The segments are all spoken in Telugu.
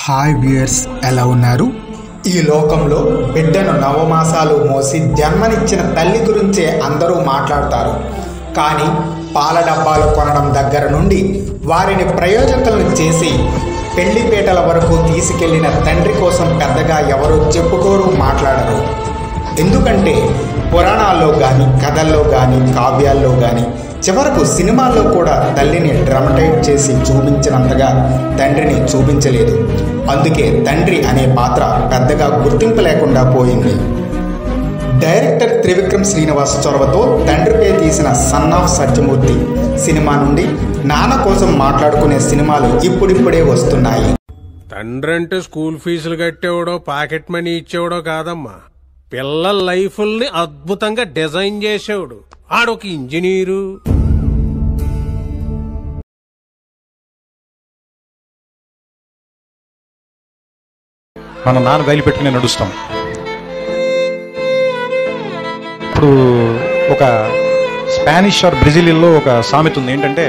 హాయ్ వ్యూయర్స్ ఎలా ఉన్నారు ఈ లోకంలో బిడ్డను నవమాసాలు మోసి జన్మనిచ్చిన తల్లి గురించే అందరూ మాట్లాడతారు కానీ పాల డబ్బాలు కొనడం దగ్గర నుండి వారిని ప్రయోజకులను చేసి పెళ్లిపేటల వరకు తీసుకెళ్లిన తండ్రి కోసం పెద్దగా ఎవరు చెప్పుకోరు మాట్లాడరు ఎందుకంటే పురాణాల్లో కానీ కథల్లో కానీ కావ్యాల్లో కానీ చివరకు సినిమాల్లో కూడా తల్లిని డ్రమటైట్ చేసి చూపించినంతగా తండ్రిని చూపించలేదు అందుకే తండ్రి అనే పాత్ర పెద్దగా గుర్తింపు లేకుండా పోయింది డైరెక్టర్ త్రివిక్రమ్ శ్రీనివాస్ చొరవతో తండ్రిపై తీసిన సన్ ఆఫ్ సత్యమూర్తి సినిమా నుండి నాన్న కోసం మాట్లాడుకునే సినిమాలు ఇప్పుడిప్పుడే వస్తున్నాయి తండ్రి అంటే స్కూల్ ఫీజులు కట్టేవాడో పాకెట్ మనీ ఇచ్చేవాడో కాదమ్మా పిల్లల లైఫుల్ని అద్భుతంగా డిజైన్ చేసేవాడు ఆడొక ఇంజనీరు మన నాన్న రైలు పెట్టుకుని నడుస్తాం ఇప్పుడు ఒక స్పానిష్ ఆర్ బ్రెజిలియన్లో ఒక సామెత ఉంది ఏంటంటే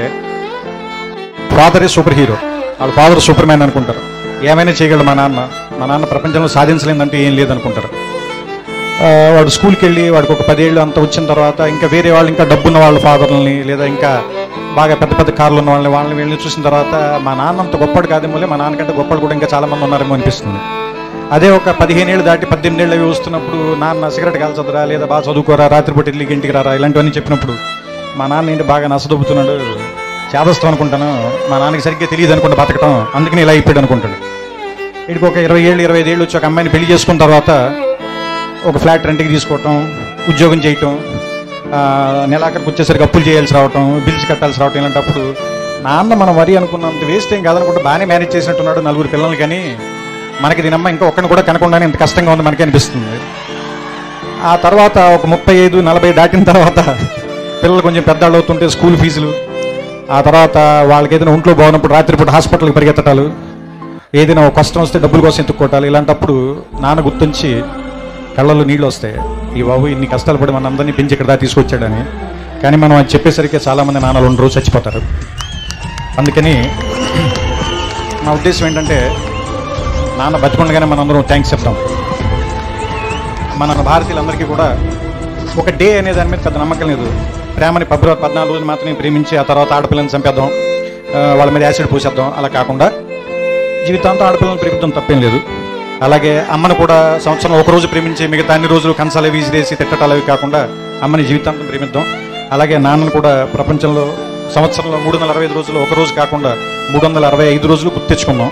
ఫాదరే సూపర్ హీరో వాళ్ళ ఫాదర్ సూపర్ మ్యాన్ అనుకుంటారు ఏమైనా చేయగలడు మా నాన్న మా నాన్న ప్రపంచంలో సాధించలేదంటే ఏం లేదనుకుంటారు ఆ, వాడు స్కూల్కి వెళ్ళి వాడికి ఒక పదేళ్ళు అంత వచ్చిన తర్వాత ఇంకా వేరే వాళ్ళు ఇంకా డబ్బున్న వాళ్ళ ఫాదర్లని లేదా ఇంకా బాగా పెద్ద పెద్ద కార్లు ఉన్న వాళ్ళని వాళ్ళని వీళ్ళని చూసిన తర్వాత మా నాన్న అంత గొప్పడు కాదేమోలే మా నాన్నకంటే గొప్పలు కూడా ఇంకా చాలా మంది ఉన్నారేమో అనిపిస్తుంది అదే ఒక పదిహేను ఏళ్ళు దాటి పద్దెనిమిది ఏళ్ళు అవి వస్తున్నప్పుడు నాన్న సిగరెట్ కాల్చదురా లేదా బాగా చదువుకోరా రాత్రిపూట ఇల్లు ఇంటికి రారా ఇలాంటివన్నీ చెప్పినప్పుడు మా నాన్న ఏంటి బాగా నసదొబ్బుతున్నాడు చేదస్తాం అనుకుంటాను మా నాన్నకి సరిగ్గా తెలియదు అనుకుంటా బతకటం అందుకని ఇలా అయిపోయాడు అనుకుంటాడు వీడికి ఒక ఇరవై ఏళ్ళు ఇరవై ఐదు ఏళ్ళు వచ్చి ఒక అమ్మాయిని పెళ్లి చేసుకున్న తర్వాత ఒక ఫ్లాట్ రెంట్కి తీసుకోవటం ఉద్యోగం చేయటం ఆ, నెలాఖరికి వచ్చేసరికి అప్పులు చేయాల్సి రావటం బిల్స్ కట్టాల్సి రావటం ఇలాంటప్పుడు నాన్న మనం వరి అనుకున్నంత వేస్ట్ ఏం కాదనుకుంటే బాగానే మేనేజ్ చేసినట్టున్నాడు నలుగురు పిల్లలు కానీ మనకి దీనమ్మ ఇంకా ఒక్కడిని కూడా కనకుండానే ఇంత కష్టంగా ఉంది మనకి అనిపిస్తుంది ఆ తర్వాత ఒక ముప్పై ఐదు నలభై దాటిన తర్వాత పిల్లలు కొంచెం పెద్దవాళ్ళు అవుతుంటే స్కూల్ ఫీజులు ఆ తర్వాత వాళ్ళకి ఏదైనా ఒంట్లో బాగున్నప్పుడు రాత్రిపూట హాస్పిటల్కి పరిగెత్తటాలు ఏదైనా ఒక కష్టం వస్తే డబ్బుల కోసం ఎత్తుక్కోటాలి ఇలాంటప్పుడు నాన్న గుర్తుంచి కళ్ళల్లో నీళ్ళు వస్తాయి ఈ బాబు ఇన్ని కష్టాలు పడి మన అందరినీ పెంచి ఇక్కడ దాకా తీసుకొచ్చాడని కానీ మనం అది చెప్పేసరికి చాలామంది నాన్నలు రెండు రోజు చచ్చిపోతారు అందుకని నా ఉద్దేశం ఏంటంటే నాన్న బతికుండగానే మనందరం థ్యాంక్స్ చెప్తాం మన భారతీయులందరికీ కూడా ఒక డే అనే దాని మీద పెద్ద నమ్మకం లేదు ప్రేమని ఫిబ్రవరి పద్నాలుగు రోజులు మాత్రమే ప్రేమించి ఆ తర్వాత ఆడపిల్లని చంపేద్దాం ఆ, వాళ్ళ మీద యాసిడ్ పూసేద్దాం అలా కాకుండా జీవితాంతం ఆడపిల్లని ప్రేమిద్దాం తప్పేం లేదు అలాగే అమ్మను కూడా సంవత్సరం ఒక రోజు ప్రేమించి మిగతా అన్ని రోజులు కంచాలు విసిరేసి తిట్టటాలు అవి కాకుండా అమ్మని జీవితాంతం ప్రేమిద్దాం అలాగే నాన్నను కూడా ప్రపంచంలో సంవత్సరంలో మూడు వందల అరవై ఐదు రోజులు ఒక రోజు కాకుండా మూడు వందల అరవై ఐదు రోజులు గుర్తించుకున్నాం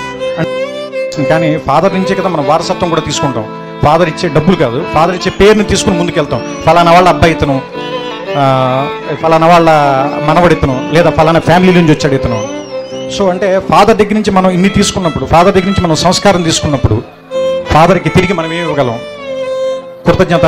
కానీ ఫాదర్ నుంచే కదా మనం వారసత్వం కూడా తీసుకుంటాం ఫాదర్ ఇచ్చే డబ్బులు కాదు ఫాదర్ ఇచ్చే పేరుని తీసుకుని ముందుకెళ్తాం ఫలానా వాళ్ళ అబ్బాయి ఇతను ఆ, ఫలానా వాళ్ళ మనవడు ఇతను లేదా ఫలానా ఫ్యామిలీ నుంచి వచ్చాడు ఇతను సో అంటే ఫాదర్ దగ్గర నుంచి మనం ఇన్ని తీసుకున్నప్పుడు ఫాదర్ దగ్గర నుంచి మనం సంస్కారం తీసుకున్నప్పుడు ఫాదర్కి తిరిగి మనం ఏమి ఇవ్వగలం కృతజ్ఞత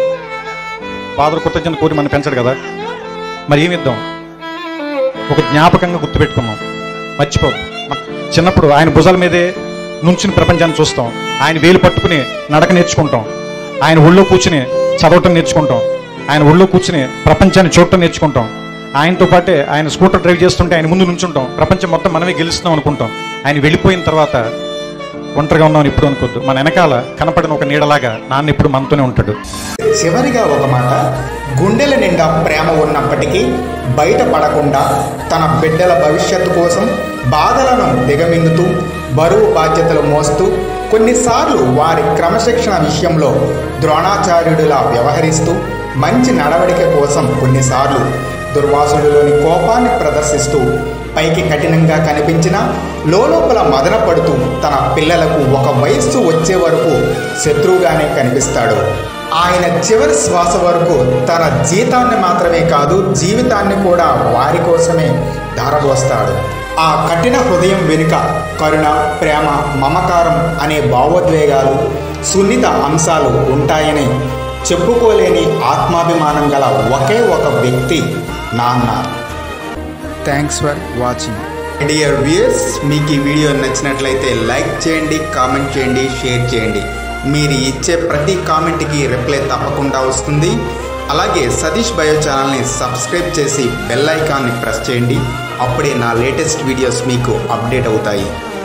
ఫాదర్ కృతజ్ఞత కోరి మనం పెంచడు కదా మరి ఏమి ఇద్దాం ఒక జ్ఞాపకంగా గుర్తుపెట్టుకున్నాం మర్చిపోదు మ- చిన్నప్పుడు ఆయన భుజాల మీదే నుంచుని ప్రపంచాన్ని చూస్తాం ఆయన వేలు పట్టుకుని నడక నేర్చుకుంటాం ఆయన ఒళ్ళో కూర్చుని చదవటం నేర్చుకుంటాం ఆయన ఒళ్ళో కూర్చుని ప్రపంచాన్ని చూడటం నేర్చుకుంటాం ఆయనతో పాటే ఆయన స్కూటర్ డ్రైవ్ చేస్తుంటే ఆయన ముందు నుంచుంటాం ప్రపంచం మొత్తం మనమే గెలుస్తున్నాం అనుకుంటాం ఆయన వెళ్ళిపోయిన తర్వాత ఒంటరిగా ఉన్నామని ఇప్పుడు అనుకోద్దు మన వెనకాల కనపడిన ఒక నీడలాగా నాన్న ఇప్పుడు మనతోనే ఉంటాడు చివరిగా ఒక మాట గుండెల నిండా ప్రేమ ఉన్నప్పటికీ బయటపడకుండా తన బిడ్డల భవిష్యత్తు కోసం బాధలను దిగమింగుతూ బరువు బాధ్యతలు మోస్తూ కొన్నిసార్లు వారి క్రమశిక్షణ విషయంలో ద్రోణాచార్యుడిలా వ్యవహరిస్తూ మంచి నడవడిక కోసం కొన్నిసార్లు దుర్వాసుడిలోని కోపాన్ని ప్రదర్శిస్తూ పైకి కఠినంగా కనిపించినా లోపల మదనపడుతూ తన పిల్లలకు ఒక వయస్సు వచ్చే వరకు శత్రువుగానే కనిపిస్తాడు ఆయన చివరి శ్వాస వరకు తన జీతాన్ని మాత్రమే కాదు జీవితాన్ని కూడా వారి కోసమే ధారపోస్తాడు ఆ కఠిన హృదయం వెనుక కరుణ ప్రేమ మమకారం అనే భావోద్వేగాలు సున్నిత అంశాలు ఉంటాయని చెప్పుకోలేని ఆత్మాభిమానం గల ఒకే ఒక వ్యక్తి నాన్న thanks for watching dear viewers మీకు ఈ వీడియో నచ్చినట్లయితే లైక్ చేయండి కామెంట్ చేయండి షేర్ చేయండి మీరు ఇచ్చే ప్రతి కామెంట్కి రిప్లై తప్పకుండా వస్తుంది అలాగే సతీష్ బయో ఛానల్ని సబ్స్క్రైబ్ చేసి బెల్ ఐకాన్ని ప్రెస్ చేయండి అప్పుడే నా లేటెస్ట్ వీడియోస్ మీకు అప్డేట్ అవుతాయి